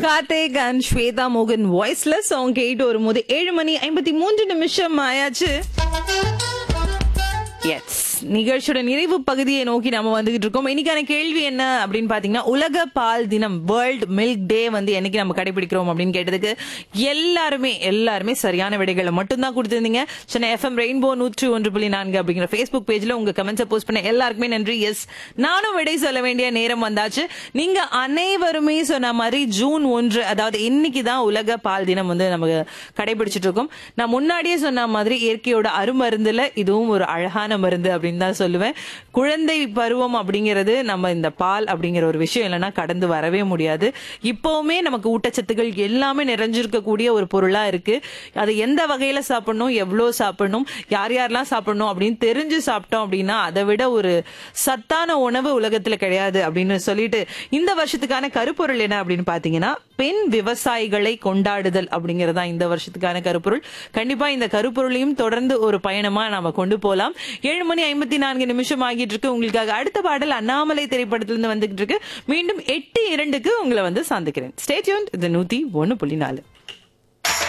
Karthik and Shweta மோகன் வாய்ஸ்ல song கேட்டு வரும்போது ஏழு மணி ஐம்பத்தி மூன்று நிமிஷம் ஆயாச்சு எஸ் நிகழ்ச்சியோட நிறைவு பகுதியை நோக்கி நாம வந்துகிட்டு இருக்கோம் இன்னைக்கான கேள்வி என்ன அப்படின்னு பாத்தீங்கன்னா உலக பால் தினம் வேர்ல்ட் மில்க் டே வந்து என்னைக்கு நம்ம கடைபிடிக்கிறோம் அப்படின்னு கேட்டதுக்கு எல்லாருமே எல்லாருமே சரியான விடைகளை மட்டும்தான் கொடுத்திருந்தீங்க சென்னை எஃப்எம் ரெயின்போ நூற்றி ஒன்று புள்ளி நான்கு அப்படிங்கிற ஃபேஸ்புக் பேஜ்ல உங்க கமெண்ட்ஸை போஸ்ட் பண்ண எல்லாருக்குமே நன்றி எஸ் நானும் விடை சொல்ல வேண்டிய நேரம் வந்தாச்சு நீங்க அனைவருமே சொன்ன மாதிரி ஜூன் ஒன்று அதாவது இன்னைக்கு தான் உலக பால் தினம் வந்து நமக்கு கடைபிடிச்சிட்டு இருக்கோம் நான் முன்னாடியே சொன்ன மாதிரி இயற்கையோட அருமருந்துல இதுவும் ஒரு அழகான மருந்து அப்படின்னு தான் சொல்லுவேன் குழந்தை பருவம் அப்படிங்கிறது நம்ம இந்த பால் அப்படிங்கிற ஒரு விஷயம் இல்லைன்னா கடந்து வரவே முடியாது இப்பவுமே நமக்கு ஊட்டச்சத்துக்கள் எல்லாமே நிறைஞ்சிருக்கக்கூடிய ஒரு பொருளா இருக்கு அது எந்த வகையில சாப்பிடணும் எவ்வளவு சாப்பிடணும் யார் யாரெல்லாம் சாப்பிடணும் அப்படின்னு தெரிஞ்சு சாப்பிட்டோம் அப்படின்னா அதை விட ஒரு சத்தான உணவு உலகத்துல கிடையாது அப்படின்னு சொல்லிட்டு இந்த வருஷத்துக்கான கருப்பொருள் என்ன அப்படின்னு பாத்தீங்கன்னா பெண் விவசாயிகளை கொண்டாடுதல் அப்படிங்கறதா இந்த வருஷத்துக்கான கருப்பொருள் கண்டிப்பா இந்த கருப்பொருளையும் தொடர்ந்து ஒரு பயணமா நாம கொண்டு போலாம் ஏழு மணி ஐம்பத்தி நான்கு நிமிஷம் ஆகிட்டு இருக்கு உங்களுக்காக அடுத்த பாடல் அண்ணாமலை திரைப்படத்திலிருந்து வந்துகிட்டு இருக்கு மீண்டும் எட்டு இரண்டுக்கு உங்களை வந்து சந்திக்கிறேன் ஸ்டேட்யூன் இது நூத்தி ஒன்னு புள்ளி நாலு